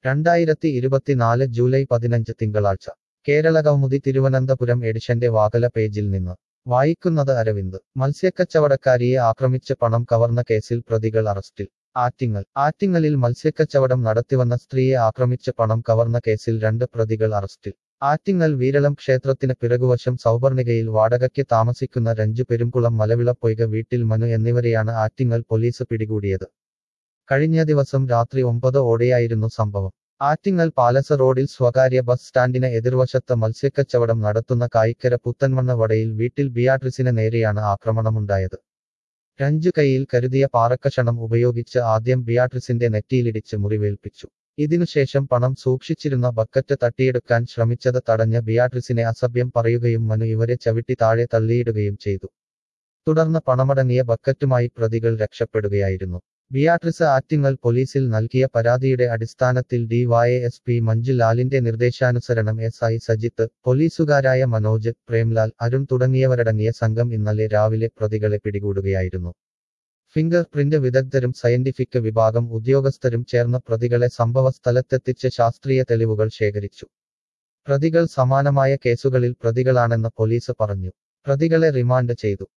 രണ്ടായിരത്തി ഇരുപത്തിനാല് ജൂലൈ പതിനഞ്ച് തിങ്കളാഴ്ച കേരള കൗമുദി തിരുവനന്തപുരം എഡിഷന്റെ വാകല പേജിൽ നിന്ന് വായിക്കുന്നത് അരവിന്ദ് മത്സ്യക്കച്ചവടക്കാരിയെ ആക്രമിച്ച് പണം കവർന്ന കേസിൽ പ്രതികൾ അറസ്റ്റിൽ ആറ്റിങ്ങൽ ആറ്റിങ്ങലിൽ മത്സ്യക്കച്ചവടം നടത്തിവന്ന സ്ത്രീയെ ആക്രമിച്ച് പണം കവർന്ന കേസിൽ രണ്ട് പ്രതികൾ അറസ്റ്റിൽ ആറ്റിങ്ങൽ വീരളം ക്ഷേത്രത്തിന് പിറകുവശം സൗപർണികയിൽ വാടകയ്ക്ക് താമസിക്കുന്ന രഞ്ജു പെരുംകുളം മലവിളപ്പൊയ്ക വീട്ടിൽ മനു എന്നിവരെയാണ് ആറ്റിങ്ങൽ പോലീസ് പിടികൂടിയത് കഴിഞ്ഞ ദിവസം രാത്രി ഒമ്പത് ഓടെയായിരുന്നു സംഭവം ആറ്റിങ്ങൽ പാലസ് റോഡിൽ സ്വകാര്യ ബസ് സ്റ്റാൻഡിന് എതിർവശത്ത് മത്സ്യക്കച്ചവടം നടത്തുന്ന കായിക്കര പുത്തൻമണ്ണ വടയിൽ വീട്ടിൽ ബിയാട്രിസിന് നേരെയാണ് ആക്രമണമുണ്ടായത് രഞ്ജു കൈയിൽ കരുതിയ പാറക്കഷണം ഉപയോഗിച്ച് ആദ്യം ബിയാട്രിസിന്റെ നെറ്റിയിലിടിച്ച് മുറിവേൽപ്പിച്ചു ഇതിനുശേഷം പണം സൂക്ഷിച്ചിരുന്ന ബക്കറ്റ് തട്ടിയെടുക്കാൻ ശ്രമിച്ചത് തടഞ്ഞ ബിയാട്രിസിനെ അസഭ്യം പറയുകയും മനു ഇവരെ ചവിട്ടി താഴെ തള്ളിയിടുകയും ചെയ്തു തുടർന്ന് പണമടങ്ങിയ ബക്കറ്റുമായി പ്രതികൾ രക്ഷപ്പെടുകയായിരുന്നു ബിയാട്രിസ് ആറ്റിങ്ങൽ പോലീസിൽ നൽകിയ പരാതിയുടെ അടിസ്ഥാനത്തിൽ ഡിവൈഎസ്പി മഞ്ജു ലാലിന്റെ നിർദ്ദേശാനുസരണം എസ് ഐ സജിത്ത് പോലീസുകാരായ മനോജ് പ്രേംലാൽ അരുൺ തുടങ്ങിയവരടങ്ങിയ സംഘം ഇന്നലെ രാവിലെ പ്രതികളെ പിടികൂടുകയായിരുന്നു ഫിംഗർ പ്രിന്റ് വിദഗ്ധരും സയന്റിഫിക് വിഭാഗം ഉദ്യോഗസ്ഥരും ചേർന്ന് പ്രതികളെ സംഭവ സ്ഥലത്തെത്തിച്ച് ശാസ്ത്രീയ തെളിവുകൾ ശേഖരിച്ചു പ്രതികൾ സമാനമായ കേസുകളിൽ പ്രതികളാണെന്ന് പോലീസ് പറഞ്ഞു പ്രതികളെ റിമാൻഡ് ചെയ്തു